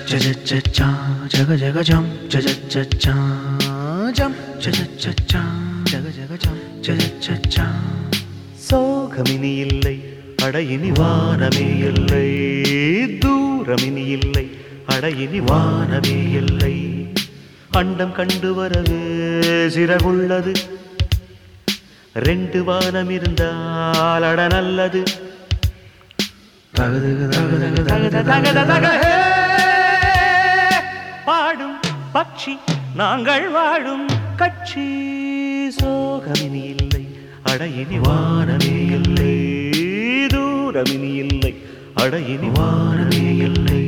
cha cha cha cha jaga jaga jam cha cha cha cha jam cha cha cha cha jaga jaga jam cha cha cha cha சோகமினி இல்லை அடையினி வானமே இல்லை தூரமினி இல்லை அடையினி வானமே இல்லை அண்டம் கண்டு வரவே சிறகுள்ளது ரெண்டு வானம் இருந்தால் அட நல்லது daga daga daga daga daga தகத தக ஹே! பாடும் பட்சி நாங்கள் வாழும் கட்சி சோகமினி இல்லை அடையினி வானமே இல்லை தூரமினி இல்லை அடையினி வானமே இல்லை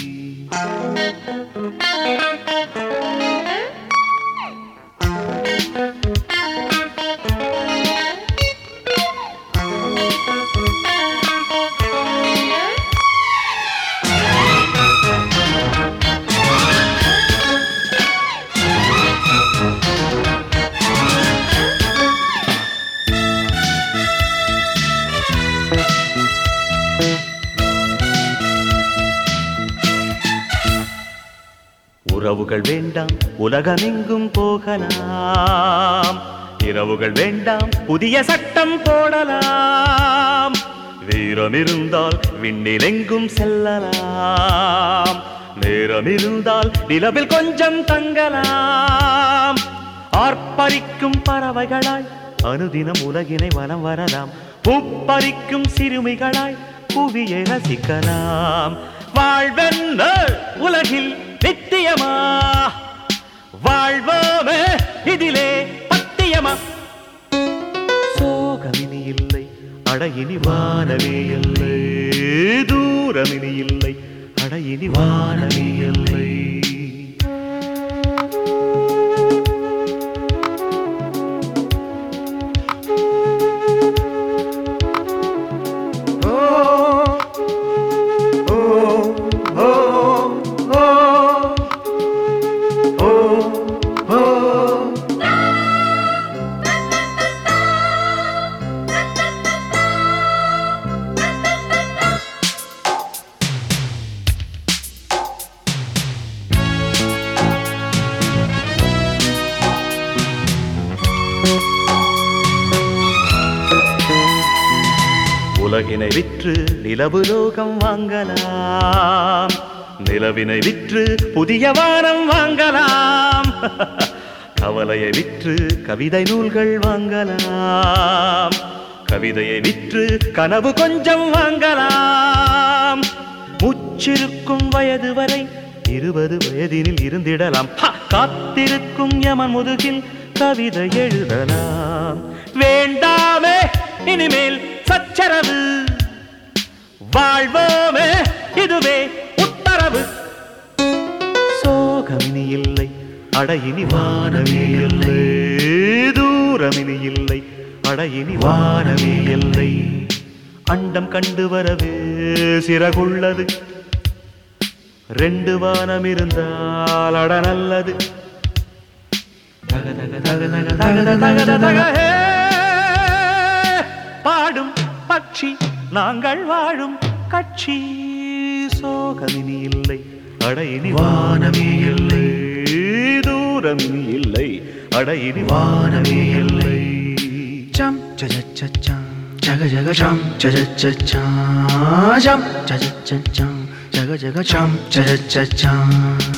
உறவுகள் வேண்டாம் உலகமெங்கும் போகலாம் இரவுகள் வேண்டாம் புதிய சட்டம் போடலாம் வீரம் இருந்தால் விண்ணிலெங்கும் செல்லலாம் நேரம் இருந்தால் நிலவில் கொஞ்சம் தங்கலாம் ஆர்ப்பரிக்கும் பறவைகளாய் அனுதினம் உலகினை வலம் வரலாம் பூப்பறிக்கும் சிறுமிகளாய் புவியை ரசிக்கலாம் வாழ்வென்ன உலகில் நித்தியமா வாழ்வோமே இதிலே பத்தியமா சோகமினி இல்லை அடையினி வானமே இல்லை தூரமினி இல்லை அடையினி வானமே இல்லை உலகினை விற்று நிலவு லோகம் வாங்கலாம் நிலவினை விற்று புதிய வானம் வாங்கலாம் கவலையை விற்று கவிதை நூல்கள் வாங்கலாம் கவிதையை விற்று கனவு கொஞ்சம் வாங்கலாம் முச்சிருக்கும் வயது வரை இருபது வயதினில் இருந்திடலாம் ஹ! காத்திருக்கும் யமன் முதுகில் கவிதை எழுதலாம் வேண்டாமே இனிமேல் சச்சரவு வாழ்வோமே இதுவே உத்தரவு சோகமினி இல்லை அடையினி வானமே இல்லை தூரமினி இல்லை அடையினி வானமே இல்லை அண்டம் கண்டு வரவே சிறகுள்ளது ரெண்டு வானம் இருந்தால் அட நல்லது தக தக தக தக தக தக தக தக ஹே! பாடும் பட்சி நாங்கள் வாழும் கட்சி சோகமினி இல்லை அடையினி வானமே இல்லை தூரமினி இல்லை அடையினி வானமே இல்லை jam cha cha cha cha jaga jaga jam cha cha cha cha jam cha cha cha cha jaga jaga jam cha cha cha cha